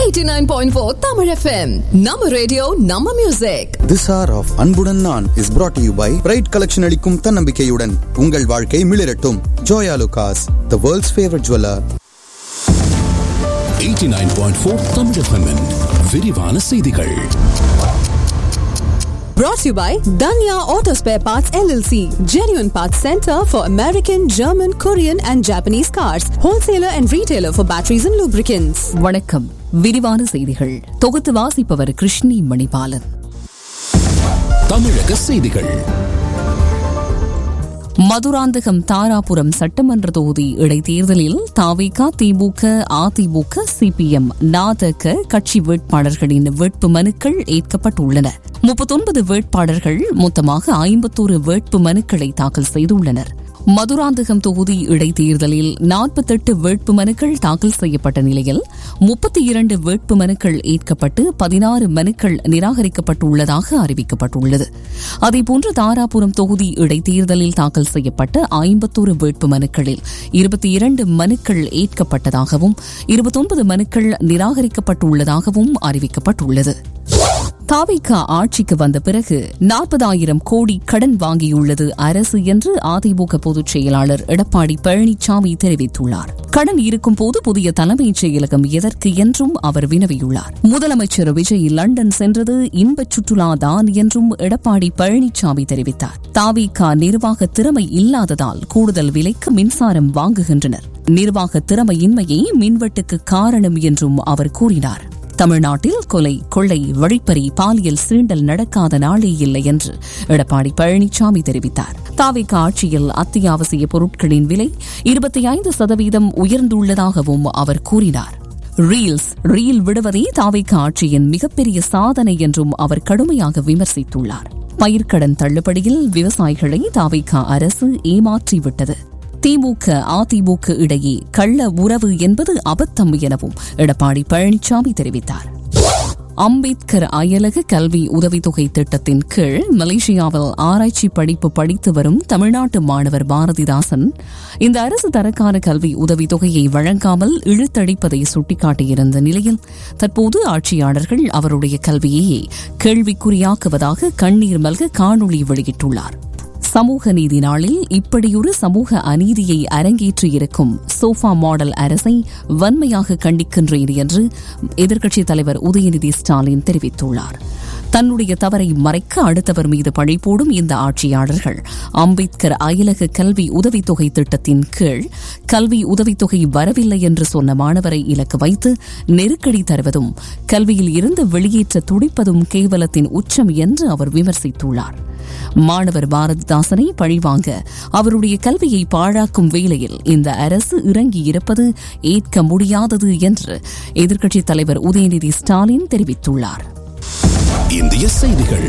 89.4 Tamil FM. நம்ம radio நம்ம music This hour of அன்புடன் நான் is brought to you by pride collection அளிக்கும் தன்னம்பிக்கையுடன் உங்கள் வாழ்க்கை மிளிரட்டும் Joyalukkas the world's favourite jeweller 89.4 Tamil FM -இன் விரிவான செய்திகள் brought to you by Danya Auto Spare Parts LLC. Genuine Parts Center for American, German, Korean and Japanese cars. Wholesaler and retailer for batteries and lubricants. வணக்கம் விரிவான செய்திகள் தொகுத்து வாசிப்பவர் கிருஷ்ணி மணிபாலன் தமிழக செய்திகள் மதுராந்தகம் தாராபுரம் சட்டமன்ற தொகுதி இடைத்தேர்தலில் தாவிக திமுக அதிமுக சிபிஎம் நாதக கட்சி வேட்பாளர்களின் வேட்பு மனுக்கள் ஏற்கப்பட்டுள்ளன முப்பத்தொன்பது வேட்பாளர்கள் மொத்தமாக ஐம்பத்தோரு வேட்பு மனுக்களை தாக்கல் செய்துள்ளனர் மதுராந்தகம் தொகுதி இடைத்தேர்தலில் நாற்பத்தெட்டு வேட்பு மனுக்கள் தாக்கல் செய்யப்பட்ட நிலையில் முப்பத்தி இரண்டு வேட்பு மனுக்கள் ஏற்கப்பட்டு பதினாறு மனுக்கள் நிராகரிக்கப்பட்டுள்ளதாக அறிவிக்கப்பட்டுள்ளது அதேபோன்று தாராபுரம் தொகுதி இடைத்தேர்தலில் தாக்கல் செய்யப்பட்ட ஐம்பத்தோரு வேட்பு மனுக்களில் இருபத்தி இரண்டு மனுக்கள் ஏற்கப்பட்டதாகவும் இருபத்தொன்பது மனுக்கள் நிராகரிக்கப்பட்டுள்ளதாகவும் அறிவிக்கப்பட்டுள்ளது தாவிக ஆட்சிக்கு வந்த பிறகு நாற்பதாயிரம் கோடி கடன் வாங்கியுள்ளது அரசு என்று அதிமுக பொதுச் செயலாளர் எடப்பாடி பழனிசாமி தெரிவித்துள்ளார் கடன் இருக்கும் போது புதிய தலைமைச் செயலகம் எதற்கு என்றும் அவர் வினவியுள்ளார் முதலமைச்சர் விஜய் லண்டன் சென்றது இன்பச் சுற்றுலா தான் என்றும் எடப்பாடி பழனிசாமி தெரிவித்தார் தாவிக நிர்வாக திறமை இல்லாததால் கூடுதல் விலைக்கு மின்சாரம் வாங்குகின்றனர் நிர்வாக திறமையின்மையே மின்வெட்டுக்கு காரணம் என்றும் அவர் கூறினார் தமிழ்நாட்டில் கொலை கொள்ளை வழிப்பறி பாலியல் சீண்டல் நடக்காத நாளே இல்லை என்று எடப்பாடி பழனிசாமி தெரிவித்தார் தாவிக ஆட்சியில் அத்தியாவசிய பொருட்களின் விலை இருபத்தி ஐந்து சதவீதம் உயர்ந்துள்ளதாகவும் அவர் கூறினார் ரீல்ஸ் ரீல் விடுவதே தாவிக ஆட்சியின் மிகப்பெரிய சாதனை என்றும் அவர் கடுமையாக விமர்சித்துள்ளார் பயிர்க்கடன் தள்ளுபடியில் விவசாயிகளை தாவிக அரசு ஏமாற்றிவிட்டது திமுக அதிமுக இடையே கள்ள உறவு என்பது அபத்தம் எனவும் எடப்பாடி பழனிசாமி தெரிவித்தார் அம்பேத்கர் அயலக கல்வி உதவித்தொகை திட்டத்தின் கீழ் மலேசியாவில் ஆராய்ச்சி படிப்பு படித்து வரும் தமிழ்நாட்டு மாணவர் பாரதிதாசன் இந்த அரசு தரக்கான கல்வி உதவித்தொகையை வழங்காமல் இழுத்தடிப்பதை சுட்டிக்காட்டியிருந்த நிலையில் தற்போது ஆட்சியாளர்கள் அவருடைய கல்வியையே கேள்விக்குறியாக்குவதாக கண்ணீர் மல்க காணொளி வெளியிட்டுள்ளார் சமூக நீதி நாளில் இப்படியொரு சமூக அநீதியை அரங்கேற்றியிருக்கும் சோஃபா மாடல் அரசை வன்மையாக கண்டிக்கின்றேன் என்று எதிர்க்கட்சித் தலைவர் உதயநிதி ஸ்டாலின் தெரிவித்துள்ளார் தன்னுடைய தவறை மறைக்க அடுத்தவர் மீது பழி போடும் இந்த ஆட்சியாளர்கள் அம்பேத்கர் அயலக கல்வி உதவித்தொகை திட்டத்தின் கீழ் கல்வி உதவித்தொகை வரவில்லை என்று சொன்ன மாணவரை இலக்கு வைத்து நெருக்கடி தருவதும் கல்வியில் இருந்து வெளியேற்ற துடிப்பதும் கேவலத்தின் உச்சம் என்று அவர் விமர்சித்துள்ளார் மாணவர் பாரதிதாசனை பழிவாங்க அவருடைய கல்வியை பாழாக்கும் வேளையில் இந்த அரசு இறங்கியிருப்பது ஏற்க முடியாதது என்று எதிர்க்கட்சித் தலைவர் உதயநிதி ஸ்டாலின் தெரிவித்துள்ளார் இந்திய செய்திகள்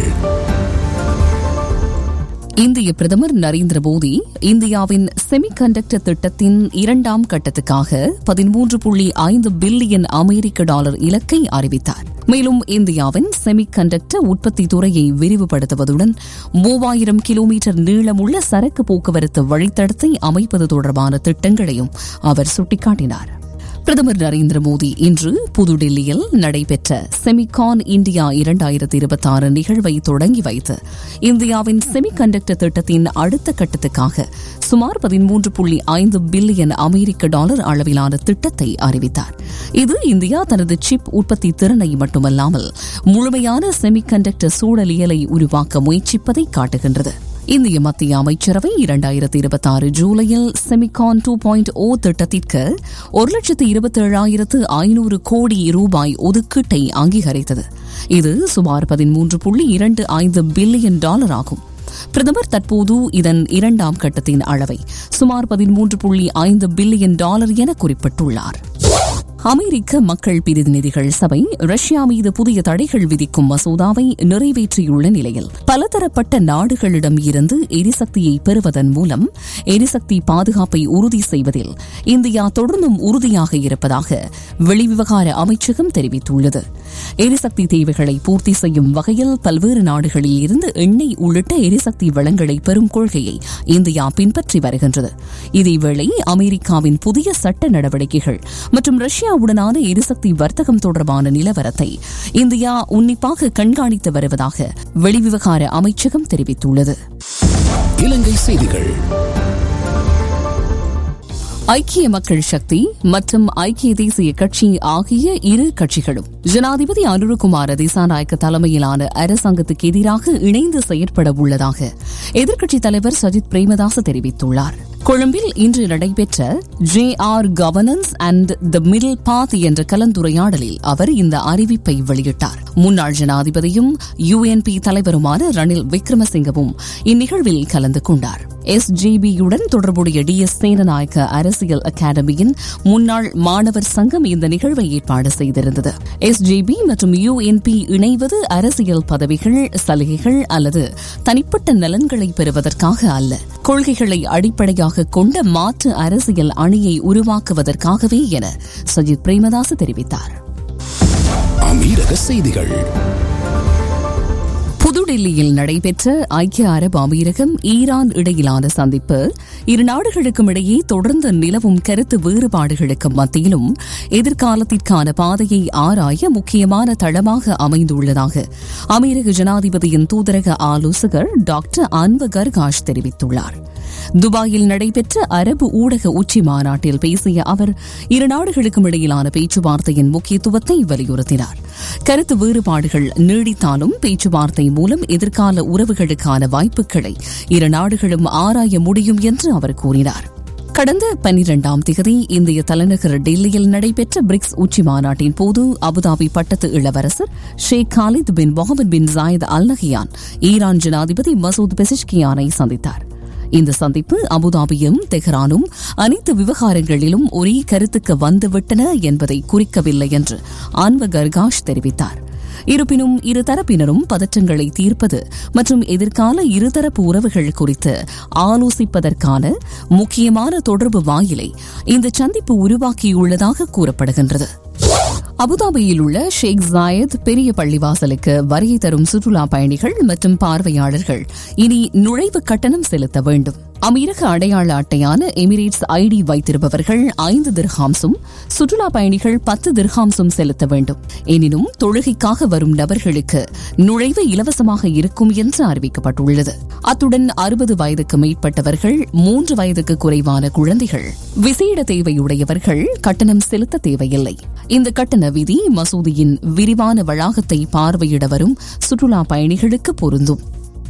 இந்திய பிரதமர் நரேந்திர மோடி இந்தியாவின் செமிகண்டக்டர் திட்டத்தின் இரண்டாம் கட்டத்துக்காக பதிமூன்று புள்ளி ஐந்து பில்லியன் அமெரிக்க டாலர் இலக்கை அறிவித்தார் மேலும் இந்தியாவின் செமிகண்டக்டர் உற்பத்தி துறையை விரிவுபடுத்துவதுடன் மூவாயிரம் கிலோமீட்டர் நீளமுள்ள சரக்கு போக்குவரத்து வழித்தடத்தை அமைப்பது தொடர்பான திட்டங்களையும் அவர் சுட்டிக்காட்டினார் பிரதமர் நரேந்திர மோடி இன்று புதுடில்லியில் நடைபெற்ற செமிகான் இந்தியா இரண்டாயிரத்தி இருபத்தி ஆறு நிகழ்வை தொடங்கி வைத்து இந்தியாவின் செமிகண்டக்டர் திட்டத்தின் அடுத்த கட்டத்துக்காக சுமார் பதிமூன்று புள்ளி ஐந்து பில்லியன் அமெரிக்க டாலர் அளவிலான திட்டத்தை அறிவித்தார் இது இந்தியா தனது சிப் உற்பத்தி திறனை மட்டுமல்லாமல் முழுமையான செமிகண்டக்டர் சூழலியலை உருவாக்க முயற்சிப்பதை காட்டுகின்றது இந்திய மத்திய அமைச்சரவை இரண்டாயிரத்தி இருபத்தி ஆறு ஜூலையில் செமிகான் டூ பாயிண்ட் ஓ திட்டத்திற்கு ஒரு லட்சத்து இருபத்தி ஏழாயிரத்து ஐநூறு கோடி ரூபாய் ஒதுக்கீட்டை அங்கீகரித்தது இது சுமார் பதிமூன்று புள்ளி இரண்டு ஐந்து பில்லியன் டாலர் ஆகும் பிரதமர் தற்போது இதன் இரண்டாம் கட்டத்தின் அளவை சுமார் பதிமூன்று புள்ளி ஐந்து பில்லியன் டாலர் என குறிப்பிட்டுள்ளார் அமெரிக்க மக்கள் பிரதிநிதிகள் சபை ரஷ்யா மீது புதிய தடைகள் விதிக்கும் மசோதாவை நிறைவேற்றியுள்ள நிலையில் பலதரப்பட்ட நாடுகளிடம் இருந்து எரிசக்தியை பெறுவதன் மூலம் எரிசக்தி பாதுகாப்பை உறுதி செய்வதில் இந்தியா தொடர்ந்தும் உறுதியாக இருப்பதாக வெளிவிவகார அமைச்சகம் தெரிவித்துள்ளது எரிசக்தி தேவைகளை பூர்த்தி செய்யும் வகையில் பல்வேறு நாடுகளில் இருந்து எண்ணெய் உள்ளிட்ட எரிசக்தி வளங்களை பெறும் கொள்கையை இந்தியா பின்பற்றி வருகின்றது இதேவேளை அமெரிக்காவின் புதிய சட்ட நடவடிக்கைகள் மற்றும் ரஷ்யா ரஷ்யாவுடனான எரிசக்தி வர்த்தகம் தொடர்பான நிலவரத்தை இந்தியா உன்னிப்பாக கண்காணித்து வருவதாக வெளிவிவகார அமைச்சகம் தெரிவித்துள்ளது இலங்கை செய்திகள் ஐக்கிய மக்கள் சக்தி மற்றும் ஐக்கிய தேசிய கட்சி ஆகிய இரு கட்சிகளும் ஜனாதிபதி அனுருகுமார திசாநாயக்க தலைமையிலான அரசாங்கத்துக்கு எதிராக இணைந்து செயற்பட உள்ளதாக எதிர்க்கட்சித் தலைவர் சஜித் பிரேமதாச தெரிவித்துள்ளார் கொழும்பில் இன்று நடைபெற்ற J R governance and the middle path என்ற கலந்துரையாடலில் அவர் இந்த அறிவிப்பை வெளியிட்டார் முன்னாள் ஜனாதிபதியும் யுஎன்பி தலைவருமான ரணில் விக்ரமசிங்கவும் இந்நிகழ்வில் கலந்து கொண்டார் எஸ்ஜிபியுடன் தொடர்புடைய டி எஸ் சேனநாயக்க அரசியல் அகாடமியின் முன்னாள் மாணவர் சங்கம் இந்த நிகழ்வை ஏற்பாடு செய்திருந்தது எஸ்ஜிபி மற்றும் யுஎன்பி இணைவது அரசியல் பதவிகள் சலுகைகள் அல்லது தனிப்பட்ட நலன்களை பெறுவதற்காக அல்ல கொள்கைகளை அடிப்படையாக கொண்ட மாற்று அரசியல் அணியை உருவாக்குவதற்காகவே என சஜித் பிரேமதாஸ் தெரிவித்தார் அமீரக செய்திகள் புதுடில்லியில் நடைபெற்ற ஐக்கிய அரபு அமீரகம் ஈரான் இடையிலான சந்திப்பு இரு நாடுகளுக்கும் இடையே தொடர்ந்து நிலவும் கருத்து வேறுபாடுகளுக்கு மத்தியிலும் எதிர்காலத்திற்கான பாதையை ஆராய முக்கியமான தளமாக அமைந்துள்ளதாக அமீரக ஜனாதிபதியின் தூதரக ஆலோசகர் டாக்டர் அன்வ கர்காஷ் தெரிவித்துள்ளார் துபாயில் நடைபெற்ற அரபு ஊடக உச்சி மாநாட்டில் பேசிய அவர் இரு நாடுகளுக்கும் இடையிலான பேச்சுவார்த்தையின் முக்கியத்துவத்தை வலியுறுத்தினார் கருத்து வேறுபாடுகள் நீடித்தாலும் பேச்சுவார்த்தை மூலம் எதிர்கால உறவுகளுக்கான வாய்ப்புகளை இரு நாடுகளும் ஆராய முடியும் என்று அவர் கூறினார் கடந்த பனிரெண்டாம் திகதி இந்திய தலைநகர் டெல்லியில் நடைபெற்ற பிரிக்ஸ் உச்சி மாநாட்டின் போது அபுதாபி பட்டத்து இளவரசர் Sheikh Khalid bin Mohammed bin Zayed Al Nahyan Iran ஜனாதிபதி மசூத் பெசிஷ்கியானை சந்தித்தார் இந்த சந்திப்பு அபுதாபியும் தெஹ்ரானும் அனைத்து விவகாரங்களிலும் ஒரே கருத்துக்கு வந்துவிட்டன என்பதை குறிக்கவில்லை என்று ஆன்வ கர்காஷ் தெரிவித்தார் இருப்பினும் இருதரப்பினரும் பதற்றங்களை தீர்ப்பது மற்றும் எதிர்கால இருதரப்பு உறவுகள் குறித்து ஆலோசிப்பதற்கான முக்கியமான தொடர்பு வாயிலை இந்த சந்திப்பு உருவாக்கியுள்ளதாக கூறப்படுகின்றது அபுதாபியில் உள்ள ஷேக் ஜாயத் பெரிய பள்ளிவாசலுக்கு வருகை தரும் சுற்றுலா பயணிகள் மற்றும் பார்வையாளர்கள் இனி நுழைவு கட்டணம் செலுத்த வேண்டும் அமீரக அடையாள அட்டையான எமிரேட்ஸ் ஐடி வைத்திருப்பவர்கள் ஐந்து திர்ஹாம்ஸும் சுற்றுலா பயணிகள் பத்து திர்ஹாம்ஸும் செலுத்த வேண்டும் எனினும் தொழுகைக்காக வரும் நபர்களுக்கு நுழைவு இலவசமாக இருக்கும் என்று அறிவிக்கப்பட்டுள்ளது அத்துடன் அறுபது வயதுக்கு மேற்பட்டவர்கள் மூன்று வயதுக்கு குறைவான குழந்தைகள் விசேட தேவையுடையவர்கள் கட்டணம் செலுத்த தேவையில்லை இந்த கட்டண விதி மசூதியின் விரிவான வளாகத்தை பார்வையிட வரும் சுற்றுலா பயணிகளுக்கு பொருந்தும்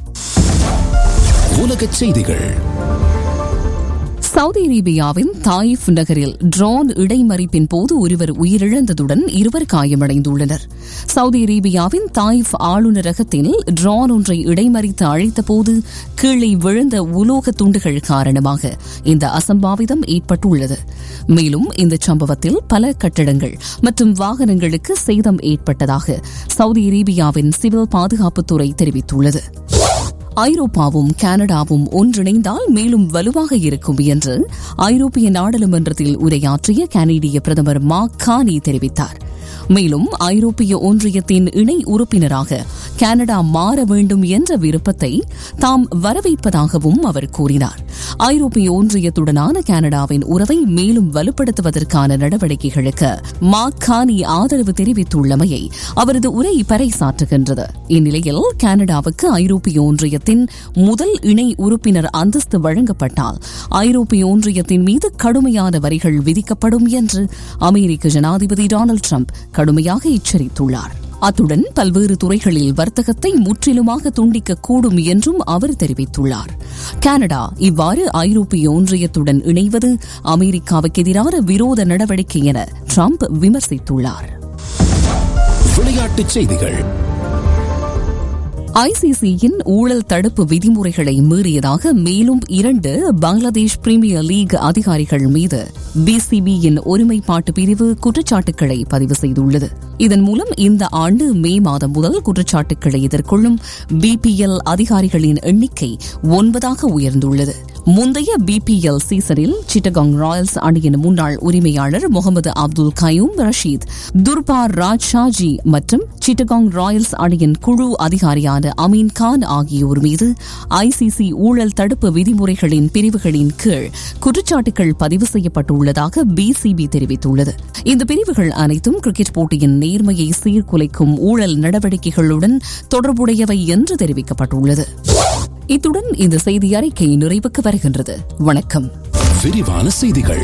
உலகச் செய்திகள் சவுதி அரேபியாவின் தாயிஃப் நகரில் ட்ரோன் இடைமறிப்பின் போது ஒருவர் உயிரிழந்ததுடன் இருவர் காயமடைந்துள்ளனர் சவுதி அரேபியாவின் தாயிஃப் ஆளுநரகத்தில் ட்ரோன் ஒன்றை இடைமறித்து அழைத்தபோது கீழே விழுந்த உலோக துண்டுகள் காரணமாக இந்த அசம்பாவிதம் ஏற்பட்டுள்ளது மேலும் இந்த சம்பவத்தில் பல கட்டடங்கள் மற்றும் வாகனங்களுக்கு சேதம் ஏற்பட்டதாக சவுதி அரேபியாவின் சிவில் பாதுகாப்புத்துறை தெரிவித்துள்ளது ஐரோப்பாவும் கனடாவும் ஒன்றிணைந்தால் மேலும் வலுவாக இருக்கும் என்று ஐரோப்பிய நாடாளுமன்றத்தில் உரையாற்றிய கனேடிய பிரதமர் மார்க் கானி தெரிவித்தார் மேலும் ஐரோப்பிய ஒன்றியத்தின் இணை உறுப்பினராக கனடா மாற வேண்டும் என்ற விருப்பத்தை தாம் வரவேற்பதாகவும் அவர் கூறினார் ஐரோப்பிய ஒன்றியத்துடனான கனடாவின் உறவை மேலும் வலுப்படுத்துவதற்கான நடவடிக்கைகளுக்கு மார்க் கானி ஆதரவு தெரிவித்துள்ளமையை அவரது உரை பறைசாற்றுகின்றது இந்நிலையில் கனடாவுக்கு ஐரோப்பிய ஒன்றியத்தின் முதல் இணை உறுப்பினர் அந்தஸ்து வழங்கப்பட்டால் ஐரோப்பிய ஒன்றியத்தின் மீது கடுமையான வரிகள் விதிக்கப்படும் என்று அமெரிக்க ஜனாதிபதி டொனால்டு ட்ரம்ப் கடுமையாக எச்சரித்துள்ளார் அத்துடன் பல்வேறு துறைகளில் வர்த்தகத்தை முற்றிலுமாக துண்டிக்கக்கூடும் என்றும் அவர் தெரிவித்துள்ளார் கனடா இவ்வாறு ஐரோப்பிய ஒன்றியத்துடன் இணைவது அமெரிக்காவுக்கு எதிரான விரோத நடவடிக்கை என ட்ரம்ப் விமர்சித்துள்ளார் விளையாட்டுச் செய்திகள் ஐசிசியின் ஊழல் தடுப்பு விதிமுறைகளை மீறியதாக மேலும் இரண்டு பங்களாதேஷ் பிரீமியர் லீக் அதிகாரிகள் மீது பிசிபியின் ஒருமைப்பாட்டு பிரிவு குற்றச்சாட்டுக்களை பதிவு செய்துள்ளது இதன் மூலம் இந்த ஆண்டு மே மாதம் முதல் குற்றச்சாட்டுக்களை எதிர்கொள்ளும் பிபிஎல் அதிகாரிகளின் எண்ணிக்கை ஒன்பதாக உயர்ந்துள்ளது முந்தைய பிபிஎல் சீசனில் சிட்டகாங் ராயல்ஸ் அணியின் முன்னாள் உரிமையாளர் முகமது அப்துல் கயூம் ரஷீத் துர்பார் ராஜ் ஷாஜி மற்றும் சிட்டகாங் ராயல்ஸ் அணியின் குழு அதிகாரியான அமீன் கான் ஆகியோர் மீது ஐசிசி ஊழல் தடுப்பு விதிமுறைகளின் பிரிவுகளின் கீழ் குற்றச்சாட்டுகள் பதிவு செய்யப்பட்டுள்ளதாக பிசிபி தெரிவித்துள்ளது இந்த பிரிவுகள் அனைத்தும் கிரிக்கெட் போட்டியின் நேர்மையை சீர்குலைக்கும் ஊழல் நடவடிக்கைகளுடன் தொடர்புடையவை என்று தெரிவிக்கப்பட்டுள்ளது இத்துடன் இந்த செய்தி அறிக்கை நிறைவுக்கு வருகின்றது வணக்கம் விரிவான செய்திகள்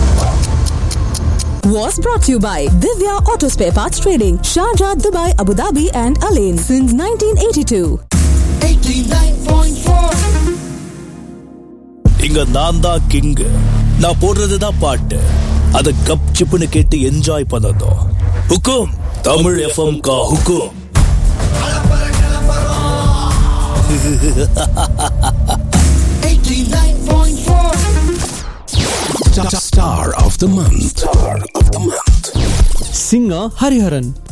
Was brought to you by Divya Auto Spare Parts Trading, Sharjah, Dubai, Abu Dhabi, and Alain since 1982. இங்க நான் தான் கிங் நான் போடுறதுதான் பாட்டு அத கப் சிப்புன்னு கேட்டு என்ஜாய் பண்ணதும் ஹுக்கும் தமிழ் எஃப்எம் கா ஹுக்கும் Star of the month. Star of the month. singer Hariharan